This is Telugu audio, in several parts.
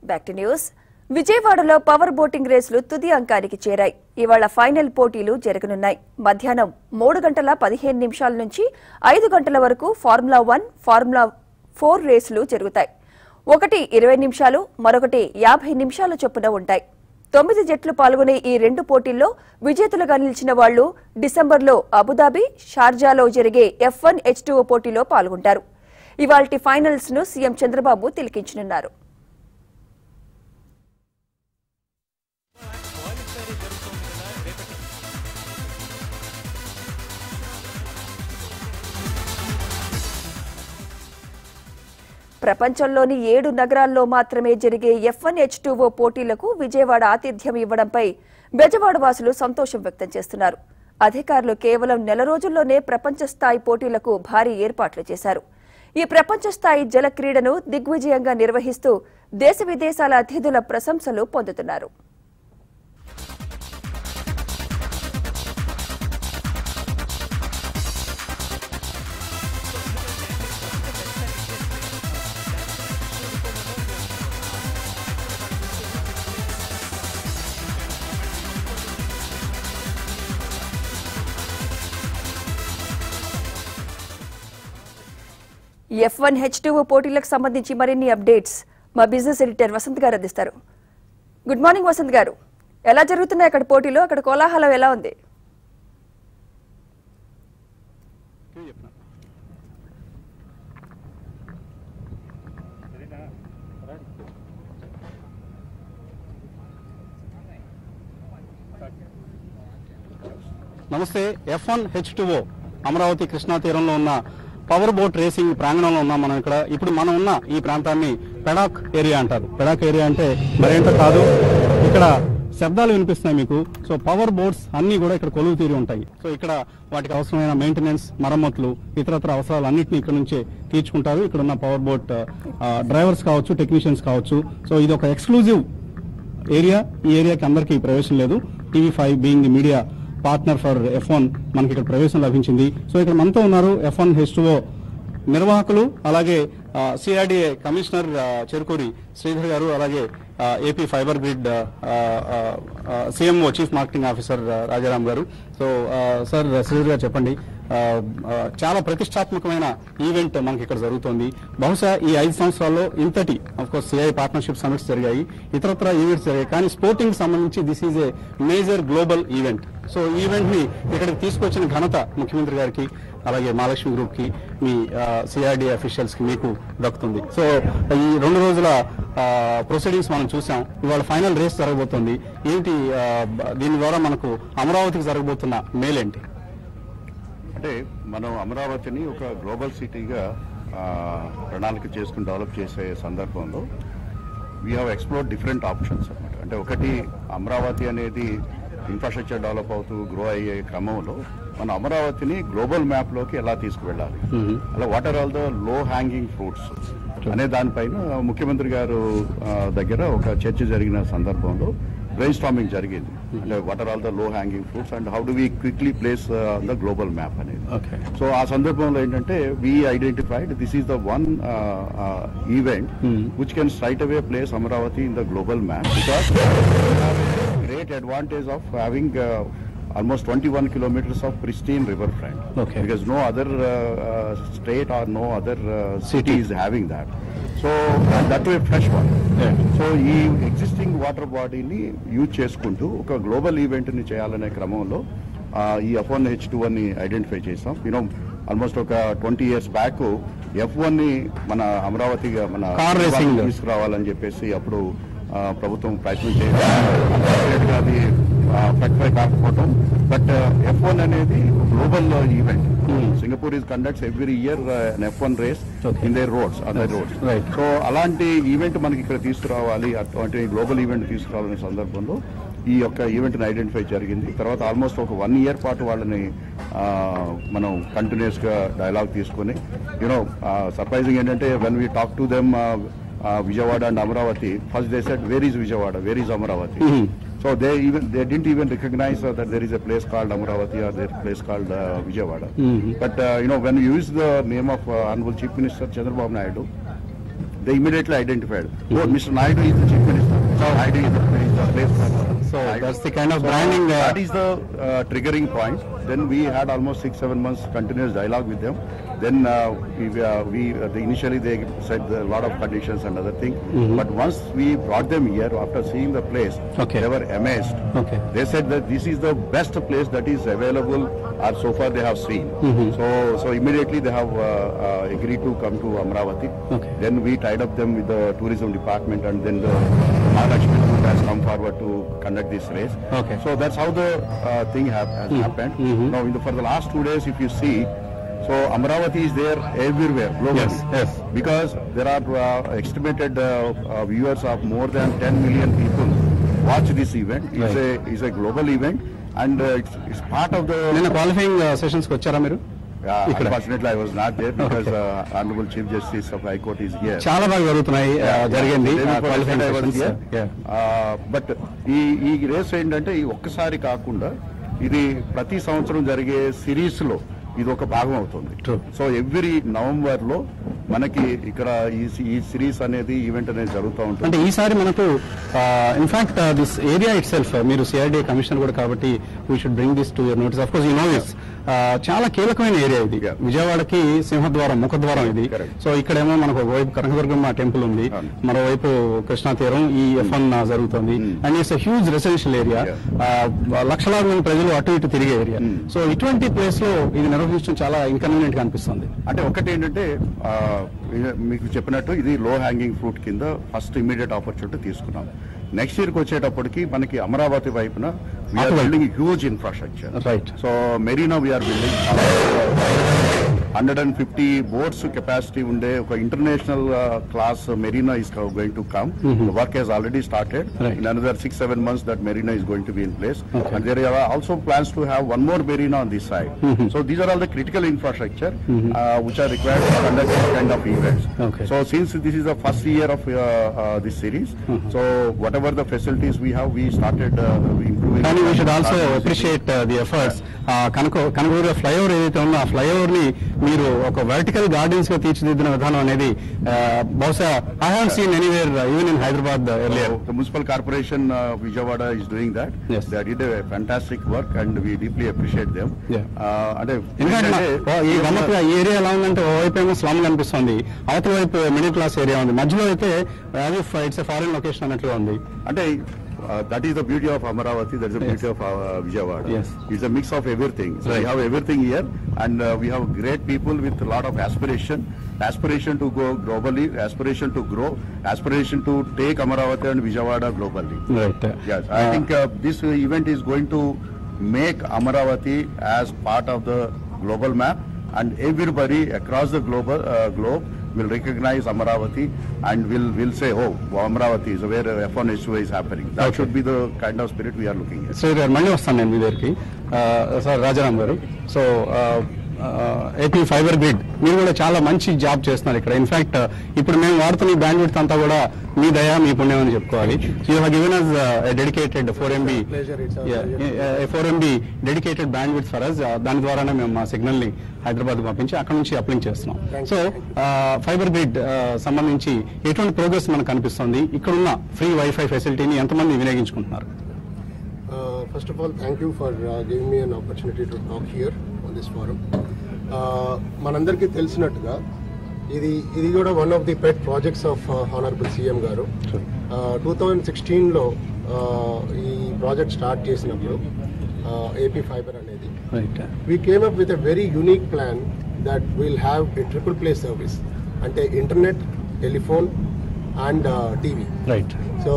బ్యాక్ టు న్యూస్ విజయవాడలో పవర్ బోటింగ్ రేసులు తుది అంకానికి చేరాయి ఇవాళ ఫైనల్ పోటీలు జరగనున్నాయి మధ్యాహ్నం మూడు గంటల పదిహేను నిమిషాల నుంచి ఐదు గంటల వరకు ఫార్ములా వన్ ఫార్ములా ఫోర్ రేసులు జరుగుతాయి ఒకటి ఇరవై నిమిషాలు మరొకటి యాభై నిమిషాల చొప్పున ఉంటాయి తొమ్మిది జట్లు పాల్గొనే ఈ రెండు పోటీల్లో విజేతలుగా నిలిచిన వాళ్లు డిసెంబర్లో అబుదాబి షార్జాలో జరిగే ఎఫ్ వన్ హెచ్ పోటీలో పాల్గొంటారు ఇవాల్టి ఫైనల్స్ ను సీఎం చంద్రబాబు తిలకించనున్నారు ప్రపంచంలోని ఏడు నగరాల్లో మాత్రమే జరిగే ఎఫ్ వన్ హెచ్ పోటీలకు విజయవాడ ఆతిథ్యం ఇవ్వడంపై బెజవాడ వాసులు సంతోషం వ్యక్తం చేస్తున్నారు అధికారులు కేవలం నెల రోజుల్లోనే ప్రపంచ స్థాయి పోటీలకు భారీ ఏర్పాట్లు చేశారు ఈ ప్రపంచ స్థాయి జల క్రీడను దిగ్విజయంగా నిర్వహిస్తూ దేశ విదేశాల అతిథుల ప్రశంసలు పొందుతున్నారు ఎఫ్ వన్ హెచ్ పోటీలకు సంబంధించి మరిన్ని అప్డేట్స్ మా బిజినెస్ ఎడిటర్ వసంత్ గారు అందిస్తారు గుడ్ మార్నింగ్ వసంత్ గారు ఎలా జరుగుతున్నాయి అక్కడ పోటీలు అక్కడ కోలాహలం ఎలా ఉంది నమస్తే F one H two O Amaravati Krishna తీరంలో ఉన్న పవర్ బోట్ రేసింగ్ ప్రాంగణంలో ఉన్నాం మనం ఇక్కడ ఇప్పుడు మనం ఉన్న ఈ ప్రాంతాన్ని పెడాక్ ఏరియా అంటారు పెడాక్ ఏరియా అంటే మరేంటో కాదు ఇక్కడ శబ్దాలు వినిపిస్తున్నాయి మీకు సో పవర్ బోట్స్ అన్ని కూడా ఇక్కడ కొలువు తీరి ఉంటాయి సో ఇక్కడ వాటికి అవసరమైన మెయింటెనెన్స్ మరమ్మతులు ఇతరత్ర అవసరాలు అన్నింటినీ ఇక్కడ నుంచే తీర్చుకుంటారు ఇక్కడ ఉన్న పవర్ బోట్ డ్రైవర్స్ కావచ్చు టెక్నీషియన్స్ కావచ్చు సో ఇది ఒక ఎక్స్క్లూజివ్ ఏరియా ఈ ఏరియాకి అందరికీ ప్రవేశం లేదు TV five being the media partner for F one మనకి ఇక్కడ ప్రవేశం లభించింది సో ఇక్కడ మనతో ఉన్నారు ఎఫ్ వన్ హెచ్ నిర్వాహకులు అలాగే సిఆర్డిఏ కమిషనర్ ఆ, చెరుకూరి శ్రీధర్ గారు అలాగే AP fibre grid CMO chief marketing officer ఆ, రాజారాం గారు సో ఆ, సార్ శ్రీధర్ గారు చెప్పండి ఆ, ఆ, చాలా ప్రతిష్టాత్మకమైన ఈవెంట్ మనకి ఇక్కడ జరుగుతోంది బహుశా ఈ ఐదు సంవత్సరాల్లో ఇంతటి of course CI partnership summits జరిగాయి ఇతరత్ర ఈవెంట్స్ జరిగాయి కానీ స్పోర్టింగ్ సంబంధించి this is a major global event so ఈ ఈవెంట్ ని ఇక్కడికి తీసుకొచ్చిన ఘనత ముఖ్యమంత్రి గారికి అలాగే మహాలక్ష్మి గ్రూప్ కి మీ సిఆర్డి అఫీషియల్స్ కి మీకు దక్కుతుంది సో ఈ రెండు రోజుల ప్రొసీడింగ్స్ మనం చూసాం ఇవాళ ఫైనల్ రేస్ జరగబోతోంది ఏంటి ఆ, బ- దీని ద్వారా మనకు అమరావతికి జరగబోతున్న మేలేంటి అంటే మనం అమరావతిని ఒక గ్లోబల్ సిటీగా ఆ, ప్రణాళిక చేసుకుని డెవలప్ చేసే సందర్భంలో we have explore different options అనమాట అంటే ఒకటి అమరావతి అనేది ఇన్ఫ్రాస్ట్రక్చర్ డెవలప్ అవుతూ గ్రో అయ్యే క్రమంలో మన అమరావతిని గ్లోబల్ మ్యాప్లోకి ఎలా తీసుకువెళ్ళాలి అలా what are all the low hanging fruits అనే దానిపైన ముఖ్యమంత్రి గారు ఆ, దగ్గర ఒక చర్చ జరిగిన సందర్భంలో బ్రెయిన్ స్టామింగ్ జరిగింది అంటే what are all the low hanging fruits and how do we quickly place the global map అనేది ఓకే సో ఆ సందర్భంలో ఏంటంటే we identified this is the one event Hmm. Which can straight away place Amaravati in the global map because great advantage of having almost 21 kilometers of pristine river front Okay. because no other uh, uh, state or no other uh, City. city is having that so and that way fresh one Yeah. So ఈ ఎగ్జిస్టింగ్ వాటర్ బాడీని యూజ్ చేసుకుంటూ ఒక గ్లోబల్ ఈవెంట్ని చేయాలనే క్రమంలో ఆ, ఈ ఎఫ్ వన్ హెచ్ టూ అని ఐడెంటిఫై చేసాం యూనో ఆల్మోస్ట్ ఒక twenty years back F one ని మన అమరావతిగా మన Car racing లో. తీసుకురావాలని చెప్పేసి అప్పుడు ఆ, ప్రభుత్వం ప్రయత్నం చేయడం అది ఫ్లక్టిఫై కాకపోవడం బట్ ఎఫ్ వన్ అనేది global event Hmm. Singapore is conducts every year F one race Okay. In there roads other roads Right. So అలాంటి ఈవెంట్ మనకి ఇక్కడ తీసుకురావాలి అటువంటి గ్లోబల్ ఈవెంట్ తీసుకురావాలనే సందర్భంలో ఈ యొక్క ఈవెంట్ని ఐడెంటిఫై జరిగింది తర్వాత ఆల్మోస్ట్ ఒక వన్ ఇయర్ పాటు వాళ్ళని ఆ, మనం కంటిన్యూస్ గా డైలాగ్ తీసుకొని యూనో సర్ప్రైజింగ్ ఏంటంటే when we talk to them Vijayawada and Amaravati first they said where is Vijayawada where is Amaravati Mhm. So they even they didn't even recognise that there is a place called Amaravati or there place called Vijayawada Mhm. But uh, you know, when you use the name of uh, Honorable Chief Minister Chandrababu Naidu, they immediately identified. Oh, Mr. Naidu is the chief minister. Naidu is the, is the place. So that's the kind of branding. uh, That is the uh, triggering point. Then we had almost six, seven months continuous dialogue with them. Then uh, we, uh, we uh, they initially they said a lot of conditions and other thing. But once we brought them here after seeing the place, Okay. they were amazed. Okay. They said that this is the best place that is available or so far they have seen. So so immediately they have uh, uh, agreed to come to Amravati. Okay. Then we tied up them with the tourism department and then the Mahalakshmi group has come forward to conduct this race. Okay. So that's how the uh, thing hap- has happened. Now in the, for the last two days, if you see, so Amravati is there everywhere globally. Yes, yes. Because there are uh, estimated uh, uh, viewers of more than 10 million people watch this event. It's Right. a it's a global event and uh, it's, it's part of the. నిన్న క్వాలిఫైయింగ్ సెషన్స్ కి వచ్చారా మీరు Uh, ఇక్కడ. unfortunately, I was not there because uh, Honorable Chief Justice of High Court is here. చాలా బాగా జరుగుతున్నాయి uh, జరిగింది Day before qualifying yesterday I was sessions here. Uh, but ఈ ఈ రేస్ ఏంటంటే ఈ ఒక్కసారి కాకుండా ఇది ప్రతి సంవత్సరం జరిగే సిరీస్ లో ఇది ఒక భాగం అవుతుంది True. సో ఎవ్రీ నవంబర్ లో మనకి ఇక్కడ ఈ ఈ సిరీస్ అనేది ఈవెంట్ అనేది జరుగుతూ ఉంటుంది అంటే ఈసారి మనకు in fact this area itself మీరు సిఆర్డీ కమిషనర్ కూడా కాబట్టి we should bring this to your notice of course you know this చాలా కీలకమైన ఏరియా ఇది Yeah. విజయవాడకి సింహద్వారం ముఖద్వారం ఇది Correct. సో ఇక్కడేమో మనకు ఒకవైపు కనకదుర్గమ్మ టెంపుల్ ఉంది అవును. మరోవైపు కృష్ణా తీరం ఈ ఎఫ్ వన్ జరుగుతుంది and it's huge residential area లక్షలాది మంది ప్రజలు అటు ఇటు తిరిగే ఏరియా సో ఇటువంటి ప్లేస్ లో ఇది నిర్వహించడం చాలా ఇన్కన్వీనియంట్ గా అనిపిస్తుంది అంటే ఒకటి ఏంటంటే ఆ, ఇది మీకు చెప్పినట్టు ఇది లో హ్యాంగింగ్ ఫ్రూట్ కింద ఫస్ట్ ఇమీడియట్ ఆపర్చునిటీ తీసుకున్నాం నెక్స్ట్ ఇయర్కి వచ్చేటప్పటికి మనకి అమరావతి వైపున వీఆర్ అటువైపు. Building huge infrastructure right so marina we're building hundred and fifty boats capacity ఉండే ఒక international class marina is going to come work he's already started Right. In another six seven months that marina is going to be in place Okay. And there are also plans to have one more Marina on this side so these are all the critical infrastructure which are required to conduct this kind of events Okay. So since this is the first year of this series so whatever the facilities we have we started improving కానీ we should also appreciate the efforts కనుక కనుగోలు ఫ్లైఓవర్ ఏదైతే ఉందో ఆ ఫ్లైఓవర్ ని మీరు ఒక వర్టికల్ గార్డెన్స్ గా తీర్చిదిద్దిన విధానం అనేది uh, బహుశా I have seen anywhere even in Hyderabad earlier So, the municipal corporation uh, Vijayawada is doing that. Yes. They did a fantastic work and we deeply appreciate them. Yeah. Uh, అంటే ఎందుకంటే ఏంటంటే, ఈ గమ్మత్తుగా ఈ ఏరియా ఎలా ఉందంటే ఓవైపు ఏమో స్లమ్ కనిపిస్తుంది అవతల వైపు మిడిల్ క్లాస్ ఏరియా ఉంది మధ్యలో అయితే ఇట్స్ ఫారిన్ లొకేషన్ అన్నట్లుగా ఉంది అంటే that is the beauty of Amaravati that is the beauty of Vijayawada Yes. It's a mix of everything so Right. We have everything here and we have great people with lot of aspiration aspiration to go globally aspiration to grow aspiration to take Amaravati and Vijayawada globally right Yes, I think uh, this uh, event is going to make Amaravati as part of the global map, and everybody across the global uh, globe will recognize Amaravati and will will say, "Oh, Amaravati is where uh, F1 H2 is happening." That Okay. should be the kind of spirit we are looking at. Sri గారు మళ్ళీ వస్తాను నేను మీ దగ్గరికి sir Rajaram garu so AP fibre grid మీరు కూడా చాలా మంచి జాబ్ చేస్తున్నారు ఇక్కడ ఇన్ఫాక్ట్ ఇప్పుడు మేము వాడుతున్న ఈ బ్యాండ్ విడ్త్ అంతా కూడా మీ దయ మీ పుణ్యం అని చెప్పుకోవాలి you have given us dedicated four MB four MB dedicated bandwidth for us దాని ద్వారానే మేము మా సిగ్నల్ ని హైదరాబాద్ పంపించి అక్కడ నుంచి అప్లింగ్ చేస్తున్నాం సో ఫైబర్ గ్రిడ్ సంబంధించి ఎటువంటి ప్రోగ్రెస్ మనకు కనిపిస్తుంది ఇక్కడున్న ఫ్రీ వైఫై ఫెసిలిటీని ఎంతమంది వినియోగించుకుంటున్నారు Uh, first of all, thank you for uh, giving me an opportunity to talk here on this forum. Uh, మనందరికీ తెలిసినట్టుగా ఇది ఇది కూడా one of the pet projects of honourable CM గారు టూ థౌజండ్ సిక్స్టీన్లో ఈ ప్రాజెక్ట్ స్టార్ట్ చేసినప్పుడు ఏపీ ఫైబర్ అనేది right we came up with a very unique plan that will have a triple play service అంటే internet telephone and TV right so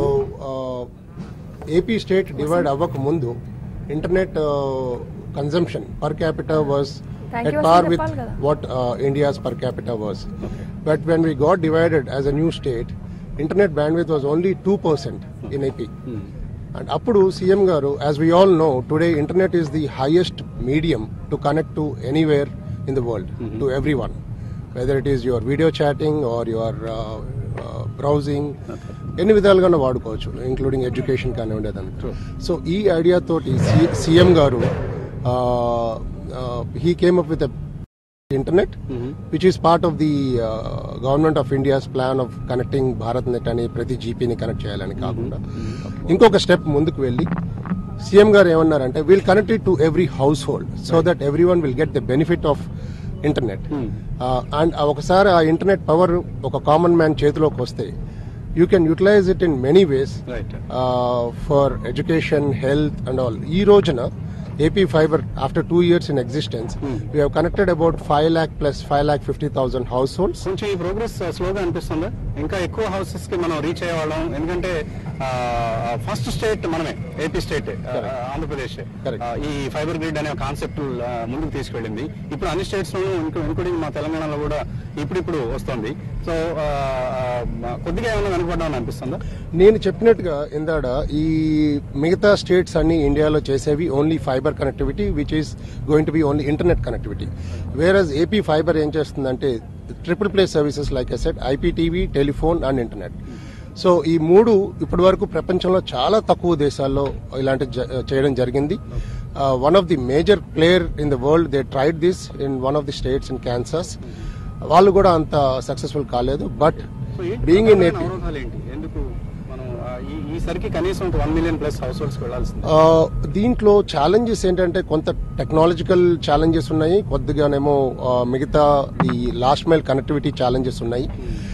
AP state divide అవ్వక ముందు internet consumption per capital was Thank at you, par Mr. with Nepal కదా. what uh, India's per capita was. But when we got divided as a new state, internet bandwidth was only 2% in AP. And అప్పుడు సీఎం గారు as we all know today internet is the highest medium to connect to anywhere in the world to every one whether it is your video chatting or your browsing ఎన్ని విధాలుగా వాడుకోవచ్చు ఇంక్లూడింగ్ ఎడ్యుకేషన్ కానివ్వండి అదంతా సో ఈ ఐడియా తోటి సీఎం గారు he came up with internet, which is part of the uh, government of India's plan of connecting BharatNet అని ప్రతి జీపీని కనెక్ట్ చేయాలని కాకుండా ఇంకొక స్టెప్ ముందుకు వెళ్ళి సీఎం గారు ఏమన్నారంటే will connect it to every household so that every one will get the benefit of internet and ఒకసారి ఆ ఇంటర్నెట్ పవర్ ఒక కామన్ మ్యాన్ చేతిలోకి వస్తే you can utilise it in many ways right for education health and all ఈ రోజున AP fibre after two years in existence we have connected about five lakh plus five lakh fifty thousand households కొంచెం ఈ ప్రోగ్రెస్ స్లోగా అనిపిస్తుందా ఇంకా ఎక్కువ హౌసెస్ కి మనం రీచ్ అయ్యేవాళ్ళం ఎందుకంటే ఫస్ట్ స్టేట్ మనమే ఏపీ స్టేట్ ఆంధ్రప్రదేశ్ Correct. ఆ, ఈ ఫైబర్ గ్రిడ్ అనే కాన్సెప్ట్ ముందుకు తీసుకెళ్ళింది ఇప్పుడు అన్ని స్టేట్స్ లోనూ ఇంక్లూడింగ్ మా తెలంగాణలో కూడా ఇప్పుడిప్పుడు వస్తుంది సో కొద్దిగా ఏమైనా వెనుకబడ్డామని అనిపిస్తుందా నేను చెప్పినట్టుగా ఇందాడ ఈ మిగతా స్టేట్స్ అన్ని ఇండియాలో చేసేవి only fibre connectivity which is going to be only internet connectivity versus AP fibre ఏం చేస్తుందంటే triple play services like a set IPTV telephone and internet so ఈ మూడు ఇప్పటి వరకు ప్రపంచంలో చాలా తక్కువ దేశాల్లో ఇలాంటి జ- చేయడం జరిగింది one of the major player in the world they tried this in one of the states in Kansas వాళ్ళు కూడా అంత సక్సెస్ఫుల్ కాలేదు బట్ సో ఏంటి బీయింగ్ ఇన్ ప్రధానమైన ఏపీ అవరోధాలు ఏంటి ఎందుకు మనం ఆ, ఈ- ఈసరికి కనీసం one million plus households వెళ్ళాల్సింది ఆ, దీంట్లో ఛాలెంజెస్ ఏంటంటే కొంత టెక్నాలజికల్ ఛాలెంజెస్ ఉన్నాయి కొద్దిగానేమో ఆ, మిగతా ఈ లాస్ట్ మైల్ కనెక్టివిటీ ఛాలెంజెస్ ఉన్నాయి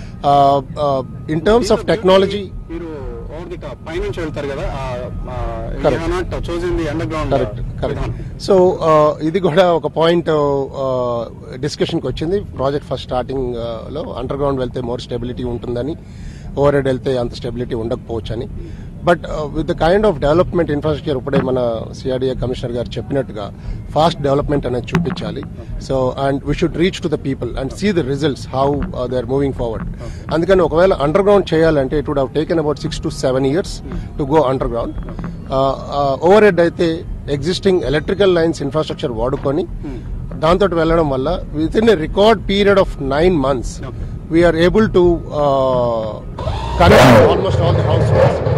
ఇన్ టర్మ్స్ ఆఫ్ టెక్నాలజీ మీరు ఓవర్ ది టాప్ పైనుంచి వెళ్తారు కదా Correct. Not choosing the underground correct correct so ఇది కూడా ఒక పాయింట్ డిస్కషన్ కి వచ్చింది ప్రాజెక్ట్ ఫస్ట్ స్టార్టింగ్ లో అండర్ గ్రౌండ్ వెళ్తే మోర్ స్టెబిలిటీ ఉంటుందని ఓవర్ హెడ్ వెళ్తే అంత స్టెబిలిటీ ఉండకపోవచ్చు అని but with the kind of development infrastructure ఇప్పుడే మన సిఆర్డీఏ కమిషనర్ గారు చెప్పినట్టుగా ఫాస్ట్ డెవలప్మెంట్ అనేది చూపించాలి so and we should reach to the people and see the results how they are moving forward అందుకని ఒకవేళ అండర్ గ్రౌండ్ చేయాలంటే it would have taken about six to seven years to go underground overhead అయితే ఎగ్జిస్టింగ్ ఎలక్ట్రికల్ లైన్స్ ఇన్ఫ్రాస్ట్రక్చర్ వాడుకొని దాంతో వెళ్ళడం వల్ల with in a record period of nine months we're able to connect almost all the house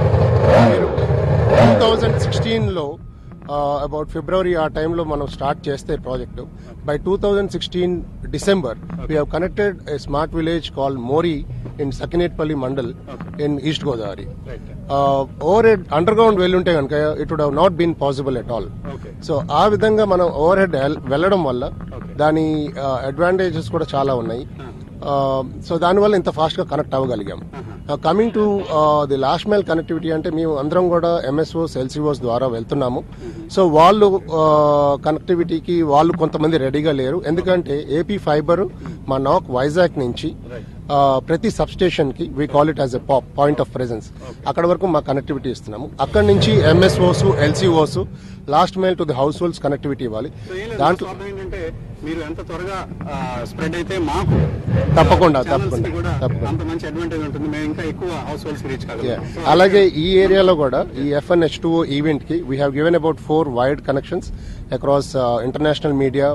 two thousand సిక్స్టీన్లో అబౌట్ ఫిబ్రవరి ఆ టైంలో మనం స్టార్ట్ చేస్తే project by two thousand sixteen December we have connected a smart village call Mori in Sakinetipalli mandal in East Godavari overhead underground వెళ్ళుంటే కనుక it would have not been possible at all okay so ఆ విధంగా మనం ఓవర్ హెడ్ వెళ్ళడం వల్ల దాని అడ్వాంటేజెస్ కూడా చాలా ఉన్నాయి సో దానివల్ల ఇంత ఫాస్ట్ గా కనెక్ట్ అవ్వగలిగాం coming to the last mile connectivity అంటే మేము అందరం కూడా ఎంఎస్ఓస్ ఎల్సీఓస్ ద్వారా వెళ్తున్నాము సో వాళ్ళు కనెక్టివిటీకి వాళ్ళు కొంతమంది రెడీగా లేరు ఎందుకంటే ఏపీ ఫైబర్ మా నాక్ వైజాగ్ నుంచి ఆ, ప్రతి సబ్ స్టేషన్ కి we call it as a POP point of presence అక్కడ వరకు మా కనెక్టివిటీ ఇస్తున్నాము అక్కడ నుంచి MSOs LCOs last mile to the households connectivity ఇవ్వాలి సో ఏం లేదు దాంట్లో స్వార్థం ఏంటంటే మీరు ఎంత త్వరగా స్ప్రెడ్ అయితే మాకు తప్పకుండా, channels కి తప్పకుండా, కూడా తప్పకుండా. అంత మంచి అడ్వాంటేజ్ ఉంటుంది మేము ఇంకా ఎక్కువ హౌస్ హోల్డ్స్ రీచ్ Yeah. కాగలం So, అలాగే ఈ ఏరియాలో కూడా ఈ ఎఫ్ఎన్హెచ్ టూ ఈవెంట్ కి we have given about four wide connections across international media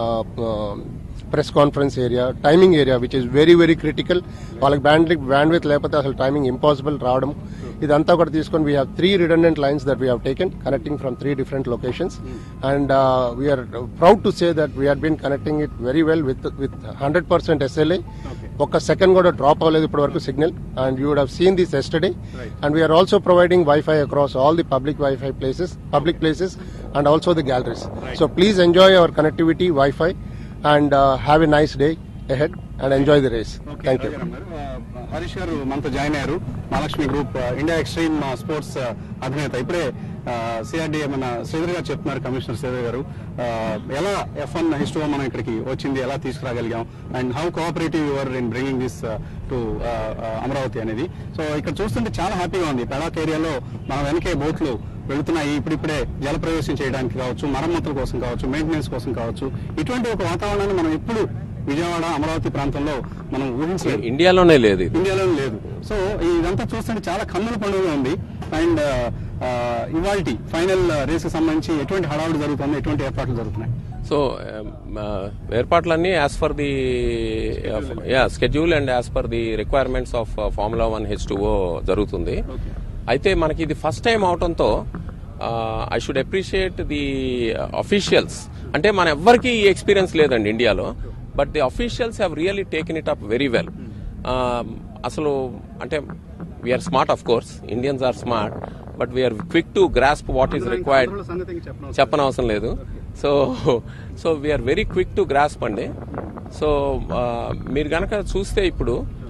press conference area timing area which is very very critical వాళ్ళకి బ్యాండ్ బ్యాండ్ విత్ లేకపోతే అసలు టైమింగ్ ఇంపాసిబుల్ రావడం ఇదంతా కూడా తీసుకొని we have three redundant lines that we have taken connecting from three different locations and we're proud to say that we are been connecting it very well with with hundred percent SLA ఒక్క సెకండ్ కూడా డ్రాప్ అవ్వలేదు ఇప్పటి వరకు signal and you would have seen this yesterday and we are also providing wifi across all the public wifi places public places and also the galleries so please enjoy our connectivity wifi and have a nice day ahead and enjoy the race. Okay, Thank you. Rajaram garu. ఆ, హరీష్ గారు మనతో జాయిన్ అయ్యారు మహాలక్ష్మి గ్రూప్ ఆ, ఇండియా ఎక్స్ట్రీమ్ ఆ, స్పోర్ట్స్ ఆ, అధినేత ఇప్పుడే సిఆర్డీఏ మన శ్రీధర్ గారు చెప్తున్నారు కమిషనర్ శ్రీధర్ గారు ఆ, ఎలా ఎఫ్ వన్ హిస్టరీ మనం ఇక్కడికి వచ్చింది ఎలా తీసుకురాగలిగాం and how cooperative your in bringing this to Amaravati అనేది సో ఇక్కడ చూస్తుంటే చాలా హ్యాపీగా ఉంది పెడాక్ ఏరియాలో మన వెనకే బోట్లు వెళుతున్నాయి ఇప్పుడిప్పుడే జలప్రవేశం చేయడానికి కావచ్చు మరమ్మతుల కోసం కావచ్చు మెయింటెనెన్స్ కోసం కావచ్చు ఇటువంటి ఒక వాతావరణాన్ని మనం ఎప్పుడు విజయవాడ అమరావతి ప్రాంతంలో మనం ఊహించలేదు ఇండియాలోనే లేదు ఇది ఇండియాలో లేదు సో ఇదంతా చూస్తుంటే చాలా కన్నుల పండుగ ఉంది అండ్ ఇవాళ ఫైనల్ రేస్ కి సంబంధించి ఎటువంటి హడావుడి జరుగుతుంది ఎటువంటి ఏర్పాట్లు జరుగుతున్నాయి సో ఏర్పాట్లన్నీ as for the yeah schedule and as per the requirements of formula one H two జరుగుతుంది అయితే మనకి ఇది ఫస్ట్ టైం అవటంతో I should appreciate the officials అంటే మన ఎవ్వరికి ఈ ఎక్స్పీరియన్స్ లేదండి ఇండియాలో but the officials have really taken it up very well అసలు అంటే we are smart of course Indians are smart but we are quick to grasp what is required చెప్పనవసరం లేదు so so we are very quick to grasp అండి సో మీరు గనక చూస్తే ఇప్పుడు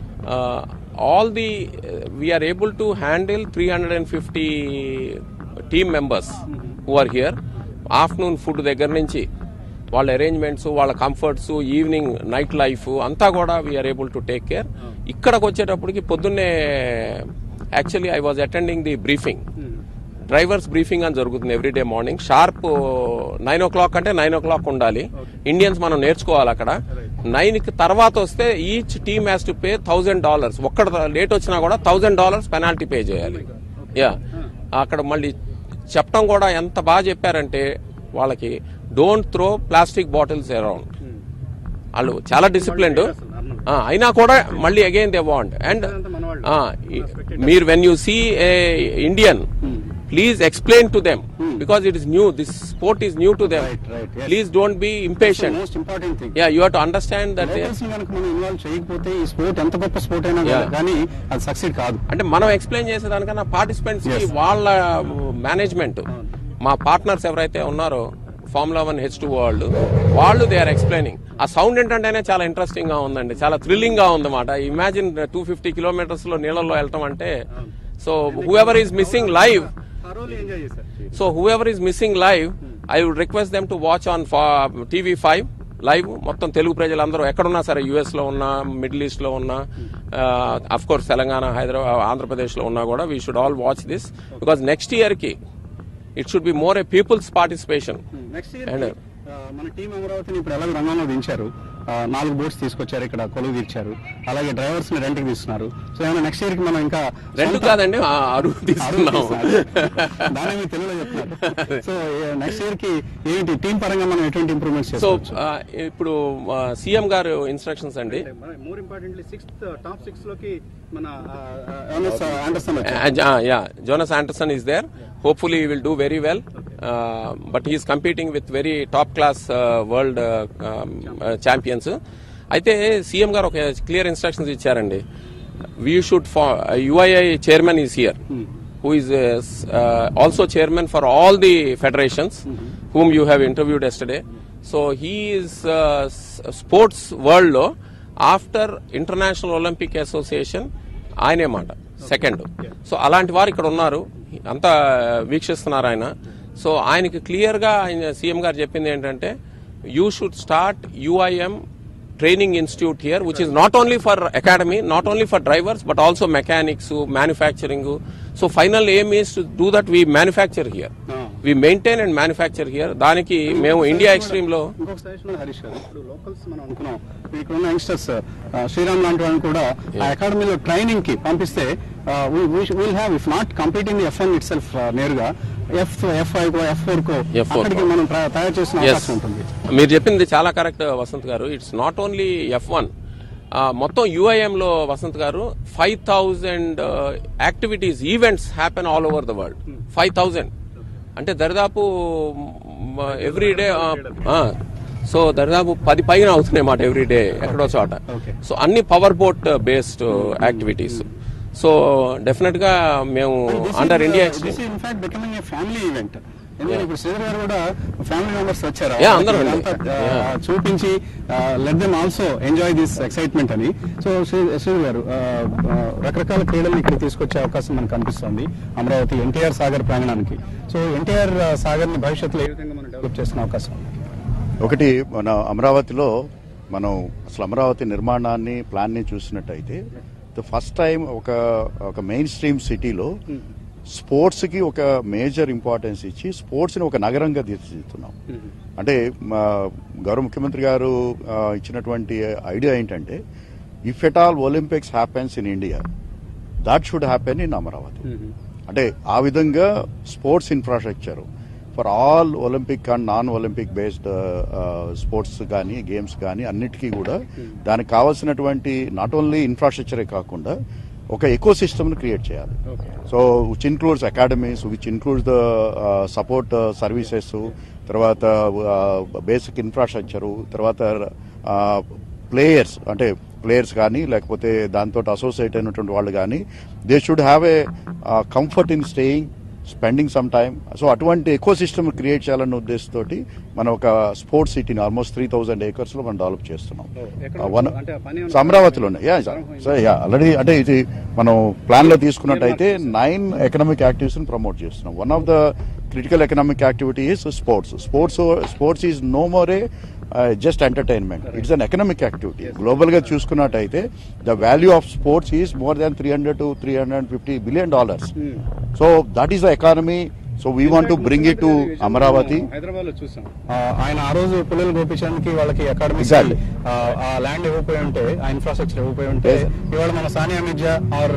all the we are able to handle three hundred and fifty team members who are here afternoon food దగ్గర నుంచి వాళ్ళ అరేంజ్మెంట్స్ వాళ్ళ కంఫర్ట్స్ ఈవినింగ్ నైట్ లైఫ్ అంతా కూడా we are able to take care ఇక్కడికి వచ్చేటప్పటికి పొద్దున్నే actually I was attending the briefing drivers briefing అని జరుగుతుంది everyday morning sharp nine o'clock అంటే నైన్ ఓ క్లాక్ ఉండాలి ఇండియన్స్ మనం నేర్చుకోవాలి అక్కడ నైన్ కి తర్వాత వస్తే each team has to pay thousand dollars ఒక్కడ లేట్ వచ్చినా కూడా థౌజండ్ డాలర్స్ పెనాల్టీ పే చేయాలి యా అక్కడ మళ్ళీ చెప్పడం కూడా ఎంత బాగా చెప్పారంటే వాళ్ళకి don't throw plastic bottles around వాళ్ళు చాలా డిసిప్లిన్డ్ అయినా కూడా మళ్ళీ అగైన్ దే వాంట్ అండ్ మీరు when you see a Indian please explain to them because it is new this sport is new to them Right, right, yes. Please don't be impatient most important thing yeah you have to understand that Locals ని కనుక మనం ఇన్వాల్వ్ చేయకపోతే ఈ స్పోర్ట్ ఎంత గొప్ప స్పోర్ట్ అయినా Yeah. కానీ అది సక్సీడ్ కాదు అంటే మనం ఎక్స్ప్లెయిన్ చేసేదానికన్నా పార్టిసిపెంట్స్ కి Yes. వాళ్ళ మేనేజ్మెంట్ మా పార్ట్నర్స్ ఎవరైతే ఉన్నారో ఫార్ములా వన్ హెచ్ టూ వాళ్ళు వాళ్ళు దే ఆర్ ఎక్స్ప్లెయినింగ్ ఆ సౌండ్ ఏంటంటేనే చాలా ఇంట్రెస్టింగ్ గా ఉందండి చాలా థ్రిల్లింగ్ గా ఉంది మాట ఇమాజిన్ టూ ఫిఫ్టీ కిలోమీటర్స్ లో నీళ్ళలో వెళ్ళటం అంటే so whoever is missing live enjoy చేశారు so whoever is missing live I would request them to watch on TV five live మొత్తం తెలుగు ప్రజలందరూ ఎక్కడున్నా సరే యుఎస్ లో ఉన్నా మిడిల్ ఈస్ట్ లో ఉన్నా అఫ్ కోర్స్ తెలంగాణ హైదరాబాద్ ఆంధ్రప్రదేశ్ లో ఉన్నా కూడా we should all watch this because next year కి it should be more a peoples participation next year And- మన టీం అమరావతిని ఇప్పుడు ఎలాగో రంగంలో దించారు ఆ, నాలుగు బోట్స్ తీసుకొచ్చారు ఇక్కడ కొలువు తీర్చారు అలాగే డ్రైవర్స్ ని రెంట్కి తీస్తున్నారు సో ఏమైనా నెక్స్ట్ ఇయర్ కి మనం ఇంకా రెండు సొంత- కాదండి ఆ అరువు అరువు తీసుకున్నాం తీస్తున్నారు. దాన్ని మీరు తెలుగులో చెప్తున్నారు సో నెక్స్ట్ ఇయర్ కి ఏంటి టీం పరంగా మనం ఎటువంటి ఇంప్రూవ్మెంట్స్ సో చేసుకోవచ్చు ఇప్పుడు సీఎం గారు ఇన్స్ట్రక్షన్స్ అండి more importantly sixth top six లోకి మన Anderson Uh, yeah, Jonas Anderson is there. Hopefully, he will do very well. Uh, but he is competing with very top class uh, world uh, um, uh, champions. అయితే సీఎం గారు ఒక క్లియర్ ఇన్స్ట్రక్షన్స్ ఇచ్చారండి we should UII chairman is here who is also chairman for all the federations whom you have interviewed yesterday so he is sports world లో ఆఫ్టర్ ఇంటర్నేషనల్ ఒలింపిక్ అసోసియేషన్ ఆయనే మాట సెకండ్ సో అలాంటి వారు ఇక్కడ ఉన్నారు అంతా వీక్షిస్తున్నారు ఆయన సో ఆయనకి క్లియర్ గా ఆయన సీఎం గారు చెప్పింది ఏంటంటే you should start UIM training institute here which is not only for academy not only for drivers but also mechanics manufacturing so final aim is to do that we manufacture here we maintain and manufacture here దానికి మేము ఇండియా ఎక్స్ట్రీమ్ లో ఇంకొక సజెషన్ ఉన్నది హరీష్ గారు ఇప్పుడు లోకల్స్ మనం అనుకున్నాం ఇక్కడ ఉన్న యంగ్స్టర్స్ శ్రీరామ్ లాంటి వాళ్ళని కూడా ఆ అకాడమీలో ట్రైనింగ్ కి పంపిస్తే will have if not completing F one itself నేరుగా ఎఫ్ ఎఫ్ ఫైవ్ కో ఎఫ్ ఫోర్ కో F4 కో. అక్కడికి మనం ప్ర- తయారు చేసిన Yes. అవకాశం ఉంటుంది మీరు చెప్పింది చాలా correct Vasanth garu it's not only F one మొత్తం యుఐఎం లో Vasanth garu five thousand activities events happen all over the world five thousand అంటే దరిదాపు ఎవ్రీ డే సో దరిదాపు పది పైన అవుతున్నాయి మాట ఎవ్రీ డే ఎక్కడో చోట Okay. సో అన్ని power boat based activities so definite గా మేము under India this in fact becoming a family event ఎందుకంటే ఇప్పుడు శ్రీధర్ గారు కూడా ఫ్యామిలీ మెంబర్స్ వచ్చారు Yeah, అందరూ అండి. ఇదంతా, ఆ, Yeah. చూపించి let them also enjoy this excitement అని సో శ్రీధర్ గారు ఆ, ఆ, రకరకాల క్రీడలను ఇక్కడ తీసుకొచ్చే అవకాశం మనకు కనిపిస్తుంది అమరావతి ఎన్టీఆర్ సాగర్ ప్రాంగణానికి సో ఎన్టీఆర్ సాగర్ ని భవిష్యత్తులో ఏ విధంగా మనం డెవలప్ చేసిన అవకాశం ఉంది? ఒకటి మన అమరావతిలో మనం అసలు అమరావతి నిర్మాణాన్ని ప్లాన్ని చూసినట్టయితే ద ఫస్ట్ టైం ఒక ఒక మెయిన్ స్ట్రీమ్ సిటీలో స్పోర్ట్స్ కి ఒక మేజర్ ఇంపార్టెన్స్ ఇచ్చి స్పోర్ట్స్ ని ఒక నగరంగా తీర్చిదిద్దుతున్నాం అంటే మా గౌరవ ముఖ్యమంత్రి గారు ఆ, ఇచ్చినటువంటి ఐడియా ఏంటంటే if at all Olympics happens in India that should happen in Amaravati అంటే ఆ విధంగా sports infrastructure for all Olympic and non Olympic based sports కానీ గేమ్స్ కానీ అన్నిటికీ కూడా దానికి కావాల్సినటువంటి నాట్ ఓన్లీ ఇన్ఫ్రాస్ట్రక్చరే కాకుండా ఒక ఎకో సిస్టమ్ని క్రియేట్ చేయాలి so which includes academies which includes the support services తర్వాత బేసిక్ ఇన్ఫ్రాస్ట్రక్చరు తర్వాత ప్లేయర్స్ అంటే ప్లేయర్స్ కానీ లేకపోతే దాంతో అసోసియేట్ అయినటువంటి వాళ్ళు కానీ they should have a comfort in staying spending some time so అటువంటి ఎకో సిస్టమ్ క్రియేట్ చేయాలన్న ఉద్దేశంతో మనం ఒక స్పోర్ట్స్ సిటీని ఆల్మోస్ట్ త్రీ థౌసండ్ ఏకర్స్ లో మనం డెవలప్ చేస్తున్నాం ఎక్కడ ఆ, వన్ అంటే ఆ పని ఏమన్నా- సో అమరావతిలోనే యా సో యా ఆల్రెడీ అంటే ఇది మనం ప్లాన్ లో తీసుకున్నట్టయితే నైన్ ఎకనామిక్ యాక్టివిటీస్ ప్రమోట్ చేస్తున్నాం one of the critical economic activity is sports sports sports is no more a just entertainment it's an economic activity global గా చూసుకున్నట్టయితే the value of sports is more than three hundred to three hundred fifty billion dollars so that is the economy so we want to bring it to Amaravati Hyderabad లో చూసాం ఆయన ఆ రోజు పిల్లలు గోపించడానికి వాళ్ళకి అకాడమీ Exactly. ఆ ల్యాండ్ ఇవ్వకపోయి ఉంటే ఆ ఇన్ఫ్రాస్ట్రక్చర్ ఇవ్వకపోయి ఉంటే Yes. ఇవాళ మన సానియా మిర్జా ఆర్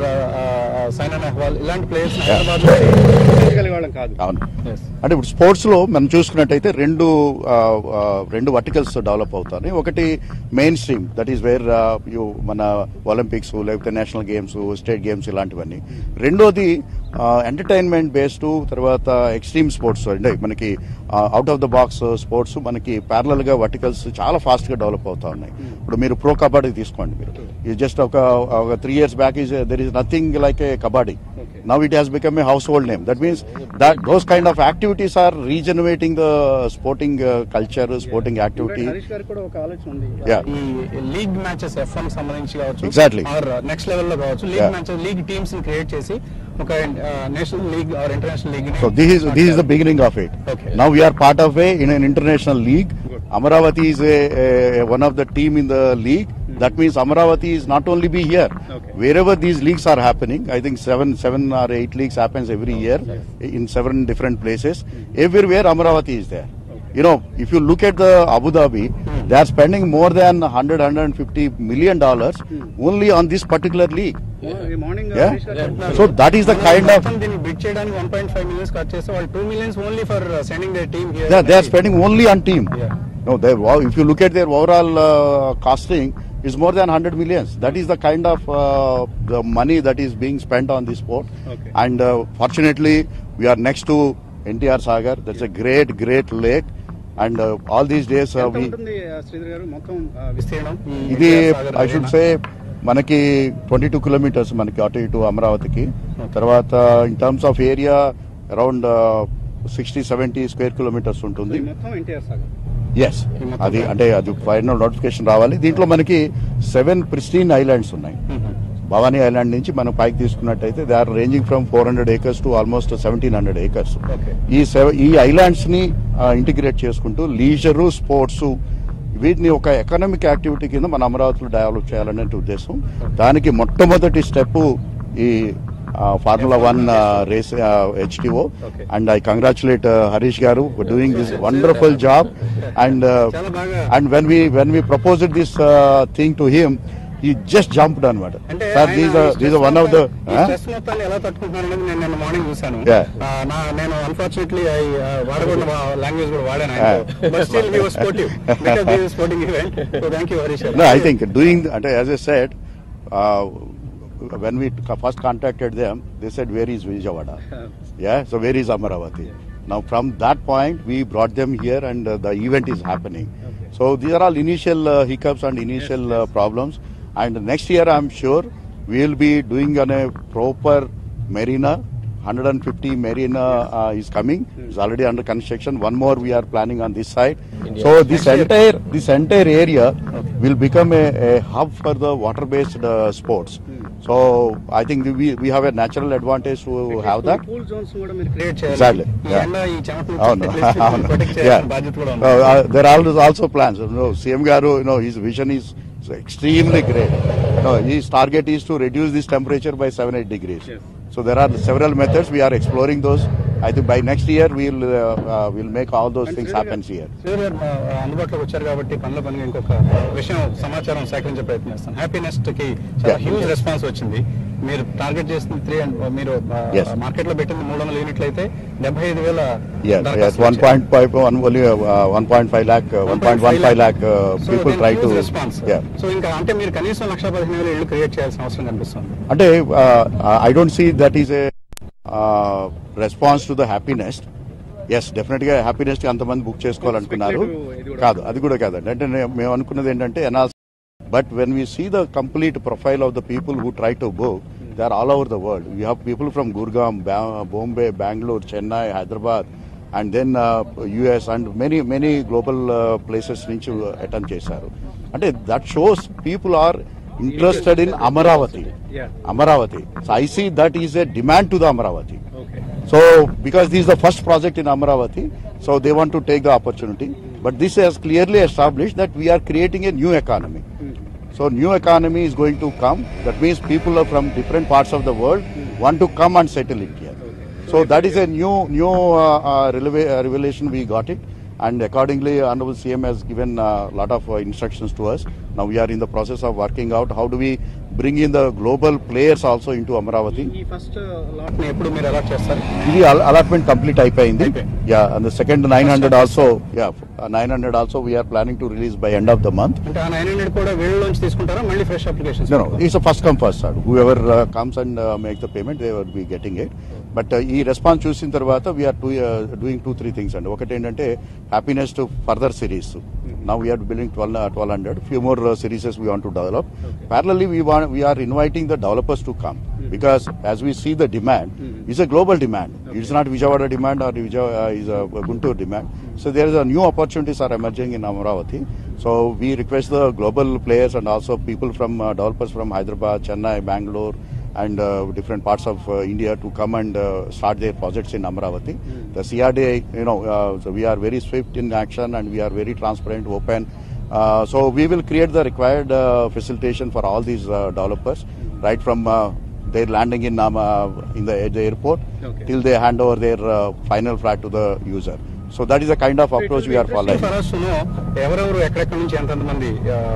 సైనా నెహ్వాల్ ఇలాంటి ప్లేయర్స్ హైదరాబాద్ లో చేయగలిగే వాళ్ళం కాదు అవును Yes. అంటే ఇప్పుడు స్పోర్ట్స్ లో మనం చూసుకున్నట్టయితే రెండు ఆ, ఆ, రెండు వర్టికల్స్ డెవలప్ అవుతాయి ఒకటి mainstream that is where మన ఒలింపిక్స్ లేకపోతే నేషనల్ గేమ్స్ స్టేట్ గేమ్స్ ఇలాంటివన్నీ రెండోది ఎంటర్టైన్మెంట్ బేస్డ్ తర్వాత ఎక్స్ట్రీమ్ స్పోర్ట్స్ అంటే మనకి out of the box sports మనకి ప్యారలల్ గా వర్టికల్స్ చాలా ఫాస్ట్ గా డెవలప్ అవుతా ఉన్నాయి ఇప్పుడు మీరు ప్రో కబడ్డీ తీసుకోండి మీరు ఇది జస్ట్ ఒక ఒక three years back is there is nothing like a kabaddi now it has become a household name that means that those kind of activities are regenerating the sporting uh, culture sporting activity Harish గారికి కూడా ఒక ఆలోచన ఉంది Yeah. ఈ లీగ్ మ్యాచెస్ ఎఫ్ వన్ సంబంధించి కావచ్చు Exactly. ఆర్ నెక్స్ట్ లెవెల్ లో కావచ్చు league Yeah. Matches league teams ని క్రియేట్ చేసి ఒక national league or international league so this is this is the beginning of it Okay. now we are part of a in an international league amaravati is a, a one of the team in the league that means amaravati is not only be here Okay. wherever these leagues are happening i think seven seven or eight leagues happens every year in seven different places everywhere amaravati is there you know if you look at the abu dhabi they are spending more than 100 150 million dollars only on this particular league morning yeah so that is the kind of దీన్ని బిడ్ చేయడానికి వన్ పాయింట్ ఫైవ్ మిలియన్స్ ఖర్చు చేస్తే వాళ్ళు two millions only for sending the team Yeah, they are spending only on team. Yeah. No, they, wow, if you look at their overall uh, costing, is more than 100 millions. That is the kind of uh, the money that is being spent on this sport. Okay. And uh, fortunately, we are next to NTR Sagar. That's a great, great lake. And uh, all these days, uh, we, ఉంటుంది శ్రీధర్ గారు మొత్తం ఆ, విస్తీర్ణం ఈ ఇది NTR Sagar I should area. Say మనకి ట్వంటీ టూ కిలోమీటర్స్ మనకి అటు ఇటు అమరావతికి తర్వాత in terms of area around sixty seventy square kilometres ఉంటుంది ఈ మొత్తం ఎన్టీఆర్ సాగర్ ఎస్ అది అంటే అది ఫైనల్ నోటిఫికేషన్ రావాలి దీంట్లో మనకి సెవెన్ ప్రిస్టీన్ ఐలాండ్స్ ఉన్నాయి భవానీ ఐలాండ్ నుంచి మనం పైకి తీసుకున్నట్టయితే they are ranging from four hundred acres to almost seventeen hundred acres Okay. ఈ సెవ- ఈ ఐలాండ్స్ ని ఇంటిగ్రేట్ చేసుకుంటూ లీజరు స్పోర్ట్స్ వీటిని ఒక ఎకనామిక్ యాక్టివిటీ కింద మన అమరావతిలో డెవలప్ చేయాలనే ఉద్దేశం దానికి మొట్టమొదటి స్టెప్ ఈ formula one race HTO Okay. And I congratulate Harish garu doing this wonderful job అండ్ చాలా బాగా and when we when we proposed this thing to him he just jumped అనమాట అంటే సార్ ఆయన దీస్ ఈ these stress one of the మొత్తాన్ని- ఈ స్ట్రెస్ మొత్తాన్ని ఎలా తట్టుకుంటున్నారు అనేది నేను నిన్న మార్నింగ్ చూశాను Yeah. ఆ, నా నేను అన్ఫార్చునేట్లీ వాడకూడదు లాంగ్వేజ్ కూడా వాడాను but still we were sportive because this is sporting event so thank you Harish No, I think doing, and as I said, uh, when we first contacted them, they said, where is Vijayawada? Yeah, so where is Amaravati? Now from that point, we brought them here and uh, the event is happening. So these are all initial uh, hiccups and initial uh, problems. And next year, I'm sure we will be doing on a proper marina. 150 marina uh, is coming. It's already under construction. One more we are planning on this side. So this entire this entire area will become a, a hub for the water-based uh, sports. So I think we we have a natural advantage to have that. Cool zones కూడా మీరు క్రియేట్ చేయాలి Exactly. ఈ Yeah. ఎండ ఈ చెమట అవును ప్రొటెక్ట్ Yeah. చేయాల్సిన బాధ్యత కూడా Uh, ఉంది uh, there are also plans. You know, CM Garu, you know, his vision is extremely great. You know, his target is to reduce this temperature by 7 8 degrees. Yes. So there are several methods. We are exploring those. I think by next year we'll uh, uh, we'll make all those things happen here. Sridhar garu ఆ, అందుబాటులోకి వచ్చారు కాబట్టి పనుల పనిగా ఇంకొక విషయం సమాచారం సేకరించే ప్రయత్నం చేస్తాను హ్యాపీనెస్ కి చాలా Yeah. హ్యూజ్ రెస్పాన్స్ వచ్చింది మీరు టార్గెట్ చేసింది త్రీ మీరు Yes. మార్కెట్ లో పెట్టింది మూడు వందల యూనిట్లు అయితే డెబ్బై ఐదు వేల Yes, yes, దరఖాస్తులు one వచ్చాయి. point five, one only, uh, one point five lakh, uh, one point one five lakh, uh, So people then try huge to, response. yeah. So ఇంకా అంటే మీరు కనీసం లక్ష పదిహేను వేల ఇళ్ళు క్రియేట్ చేయాల్సిన అవసరం కనిపిస్తుంది అంటే I don't see that is a response to the happiness yes definite గా హ్యాపీనెస్ కి అంతమంది బుక్ చేసుకోవాలనుకున్నారు Speculative ఇది కూడా కాదు అది కూడా కాదండి అంటే నే- మేము అనుకున్నది ఏంటంటే ఎనాల్స్ but when we see the complete profile of the people who try to book they are all over the world you have people from Gurgaon Bombay Bengaluru Chennai Hyderabad and then US and many many global places నుంచి అటెంప్ట్ చేశారు అంటే that shows people are interested in Amaravati Amaravati. So I see that is a demand to the Amaravati. Okay So because this is the first project in Amaravati, so they want to take the opportunity. But this has clearly established that we are creating a new economy. So new economy is going to come. That means people are from different parts of the world want to come and settle it here. So that is a new new uh, uh, releva- uh, revelation we got it. And accordingly, Honorable CM has given a lot of uh, instructions to us. Now we are in the process of working out how do we bring in the global players also into Amaravati. ఈ ఫస్ట్ లాట్ ని ఎప్పుడు మీరు అలాట్ చేస్తారు ఇది అలాట్మెంట్ కంప్లీట్ అయిపోయింది అయిపోయింది. Yeah and second nine hundred also yeah nine hundred also we are planning to release by end of the month అంటే ఆ నైన్ హండ్రెడ్ కూడా వీళ్ళలోంచి తీసుకుంటారా మళ్ళీ fresh applications No, no, it's a first come first served. Whoever uh, comes and uh, makes the payment, they will be getting it. But ఈ రెస్పాన్స్ చూసిన తర్వాత we are to doing two three things అండి ఒకటి ఏంటంటే happiness to further series now we are building twelve twelve hundred few more serieses we want to develop parallelly we want we are inviting the developers to come because as we see the demand is a global demand it's not Vijayawada demand or is Guntur demand so there is a new opportunities are emerging in Amaravati so we request the global players and also people from developers from Hyderabad Chennai Bengaluru and uh, different parts of uh, India to come and uh, start their projects in Amaravati. The CRDA, you know, uh, so we are very swift in action and we are very transparent, open. Uh, so we will create the required uh, facilitation for all these uh, developers, right from uh, their landing in um, uh, in the, at the airport Okay. till they hand over their uh, final flat to the user. So that is the kind of approach we are following. For us to know ఎవరెవరు ఎక్కడెక్కడ నుంచి ఎంతెంత మంది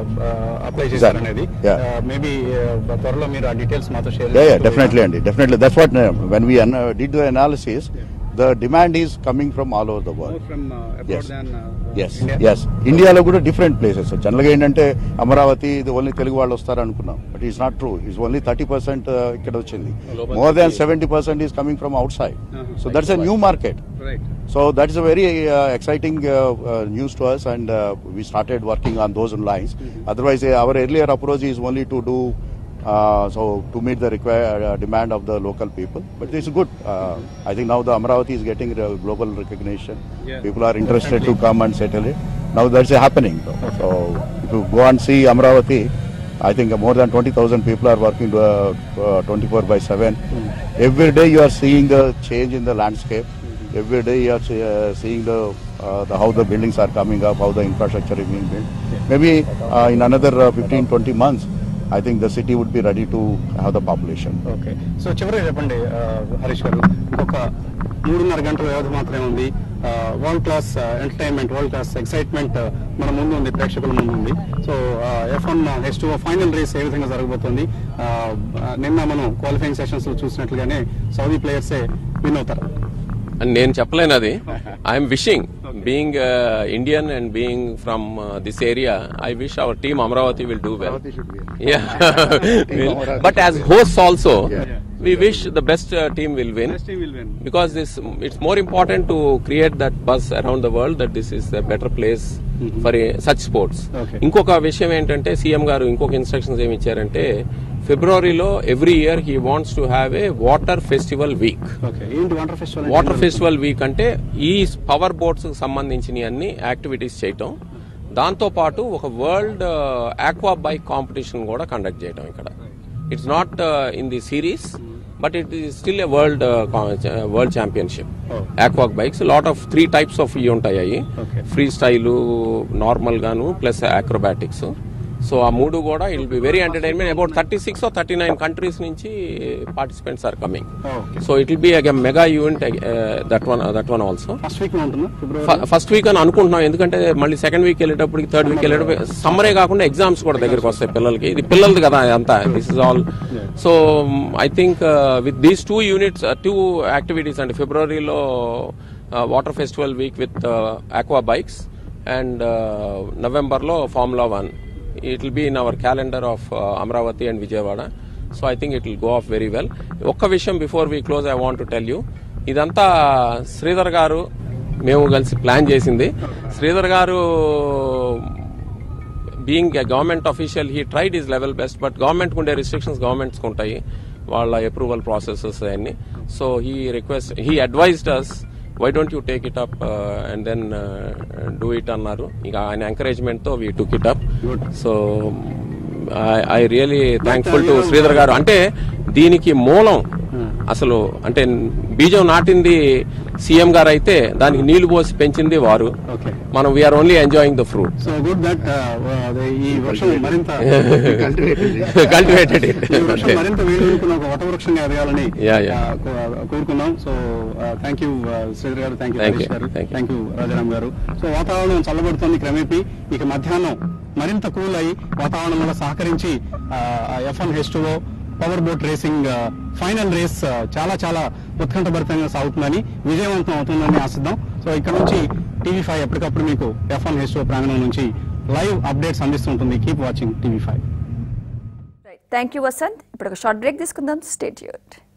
అప్లై చేశారు అనేది Yeah. మేబీ త్వరలో మీరు ఆ డీటెయిల్స్ మాతో share Yeah, yeah, definitely, Andy. Definitely. That's what uh, when we an- uh, did the analysis, the demand is coming from all over the world. From Yes. Yes yes ఇండియాలో కూడా డిఫరెంట్ ప్లేసెస్ జనరల్గా ఏంటంటే అమరావతి ఇది ఓన్లీ తెలుగు వాళ్ళు వస్తారు అనుకున్నాం but is not true it's only thirty percent ఇక్కడ వచ్చింది Global more than city. Seventy percent is coming from outside Uh-huh. So that's a new market right So that is a very uh, exciting uh, uh, news to us, and uh, we started working on those lines. Otherwise, uh, our earlier approach is only to do uh, so to meet the required uh, demand of the local people. But it's good. Uh, I think now the Amaravati is getting uh, global recognition. Yeah. People are interested to come and settle it. Now that's uh, happening. So if you go and see Amaravati. I think uh, more than 20,000 people are working uh, uh, 24 by 7. Every day you are seeing the change in the landscape. Every day you are see- uh, seeing the, uh, the how the buildings are coming up, how the infrastructure is being built. Maybe uh, in another uh, 15, 20 months, I think the city would be ready to have the population. Okay so చివరిగా చెప్పండి ఆ, హరీష్ గారు ఇంకొక మూడున్నర గంటల వ్యవధి మాత్రమే ఉంది world class entertainment world class excitement మన ముందు ఉంది ప్రేక్షకుల ముందు ఉంది so F one H two final race ఏ విధంగా జరగబోతోంది ఆ, ఆ, నిన్న మనం క్వాలిఫైయింగ్ సెషన్స్ లో చూసినట్లుగానే సౌదీ ప్లేయర్సే విన్ అవుతారు అని నేను చెప్పలేను అది I'm wishing being Indian and being from this area I wish our team Amaravati will do well but as host also we wish the best uh, team will win because this it's more important to create that buzz around the world that this is a better place for a, such sports Okay. ఇంకొక విషయం ఏంటంటే సీఎం గారు ఇంకొక ఇన్స్ట్రక్షన్స్ ఏమి ఇచ్చారంటే ఫిబ్రవరిలో every year he wants to have a water festival week okay ఏంటి water festival water festival week అంటే ఈ పవర్ బోట్స్ సంబంధించిన అన్ని యాక్టివిటీస్ చేయటం దాంతో పాటు ఒక వరల్డ్ ఆక్వా బైక్ కాంపిటీషన్ కూడా కండక్ట్ చేయటం ఇక్కడ it's not in the series but it is still a world world championship aqua bikes lot of three types of ఇవి ఉంటాయి Okay. ఫ్రీ స్టైల్ నార్మల్ గాను ప్లస్ అక్రోబాటిక్స్ సో ఆ మూడు కూడా it be very entertainment about thirty six thirty nine countries నుంచి participants are coming okay so it will be a mega event that one that one also first week ఉంటుందా ఫిబ్రవరి ఫస్ట్ వీక్ అని అనుకుంటున్నాం ఎందుకంటే మళ్ళీ సెకండ్ వీక్ వెళ్ళేటప్పటికి థర్డ్ వీక్ వెళ్ళేటప్పుడు సమ్మరే కాకుండా ఎగ్జామ్స్ కూడా దగ్గరికి వస్తాయి పిల్లలకి ఇది పిల్లలది కదా అంతా this is all so I think with these two units two activities అండి ఫిబ్రవరిలో water festival week with aqua bikes and నవంబర్లో formula one it will be in our calendar of Amaravati and Vijayawada so I think it will go off very well ఒక్క విషయం before we close I want to tell you ఇదంతా శ్రీధర్ గారు మేము కలిసి ప్లాన్ చేసింది Sridhar garu being a government official he tried his level best but government ఉండే రిస్ట్రిక్షన్స్ గవర్నమెంట్స్కి ఉంటాయి వాళ్ళ అప్రూవల్ ప్రాసెసెస్ అన్ని so he request he advised us why don't you take it up and then do it అన్నారు ఇక ఆయన ఎంకరేజ్మెంట్తో we took it up so I really thankful to Sridhar garu అంటే దీనికి మూలం అసలు అంటే బీజం నాటింది సీఎం గారు అయితే దానికి నీళ్లు పోసి పెంచింది వారు ఓకే మనం we are only enjoying the fruit so good that ఈ వర్షం మరింత కల్టివేటెడ్ ఈ వృక్షం మరింత వేడుకున్న ఒక వటవృక్షంగా ఎదగాలని Yeah, yeah. ఆ, కో- కోరుకుందాం so thank you Sridhar garu thank you Thank Harish you, garu thank you. Thank you Rajaram garu so వాతావరణం చల్లబడుతోంది క్రమేపీ ఇక మధ్యాహ్నం మరింత కూల్ అయి వాతావరణం కూడా సహకరించి F one H two power boat racing final race చాలా చాలా ఉత్కంఠభరితంగా సాగుతుందని విజయవంతం అవుతుందని ఆశిద్దాం సో ఇక్కడ నుంచి టీవీ ఫైవ్ ఎప్పటికప్పుడు మీకు ఎఫ్ వన్ హెచ్ టూ ప్రాంగణం నుంచి లైవ్ అప్డేట్స్ అందిస్తుంటుంది keep watching TV five thank you Vasanth ఇప్పుడు ఒక షార్ట్ బ్రేక్ తీసుకుందాం స్టేట్ యూట్